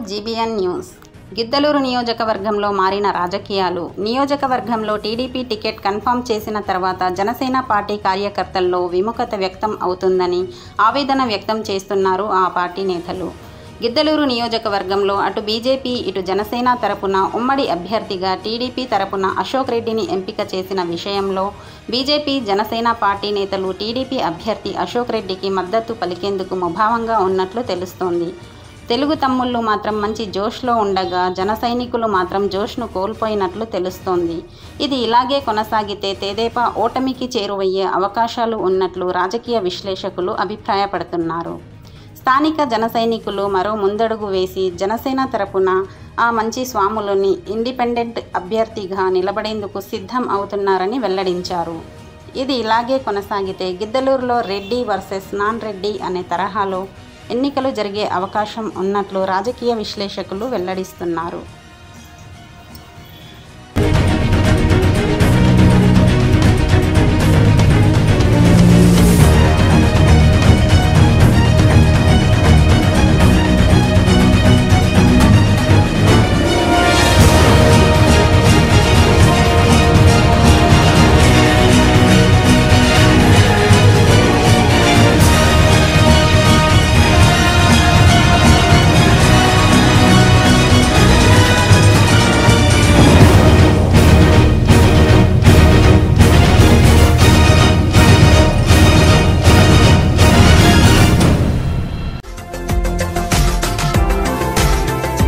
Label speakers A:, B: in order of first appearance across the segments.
A: GBN news Giddalur నియోజకవర్గంలో మారిన రాజకీయాలు నియోజకవర్గంలో టీడీపీ టికెట్ కన్ఫర్మ్ చేసిన తర్వాత జనసేన పార్టీ కార్యకర్తల్లో విముఖత వ్యక్తం అవుతుందని ఆవేదన వ్యక్తం చేస్తున్నారు ఆ పార్టీ నేతలు గిద్దలూరు నియోజకవర్గంలో అటు బీజేపీ ఇటు జనసేన తరపున ఉమ్మడి అభ్యర్థిగా టీడీపీ తరపున అశోక్ రెడ్డిని ఎంపిక చేసిన విషయంలో బీజేపీ జనసేన పార్టీ నేతలు టీడీపీ అభ్యర్థి అశోక్ రెడ్డికి మద్దతు పలికేందుకు ముభావంగా ఉన్నట్లు తెలుస్తోంది తెలుగు తమ్ముళ్ళు మాత్రం మంచి జోష్లో ఉండగా జన సైనికులు మాత్రం జోష్ను కోల్పోయినట్లు తెలుస్తోంది ఇది ఇలాగే కొనసాగితే తెదేపా ఓటమికి చేరువయ్యే అవకాశాలు ఉన్నట్లు రాజకీయ విశ్లేషకులు అభిప్రాయపడుతున్నారు స్థానిక జన సైనికులు మరో ముందడుగు వేసి జనసేన తరపున ఆ మంచి స్వాములని ఇండిపెండెంట్ అభ్యర్థిగా నిలబడేందుకు సిద్ధం అవుతున్నారని వెల్లడించారు ఇది ఇలాగే కొనసాగితే గిద్దలూరులో రెడ్డి వర్సెస్ నాన్ రెడ్డి అనే తరహాలో ఎన్నికలు జరిగే అవకాశం ఉన్నట్లు రాజకీయ విశ్లేషకులు వెల్లడిస్తున్నారు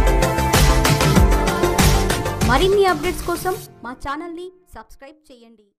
B: మరిన్ని అప్డేట్స్ కోసం మా ఛానల్ని సబ్స్క్రైబ్ చేయండి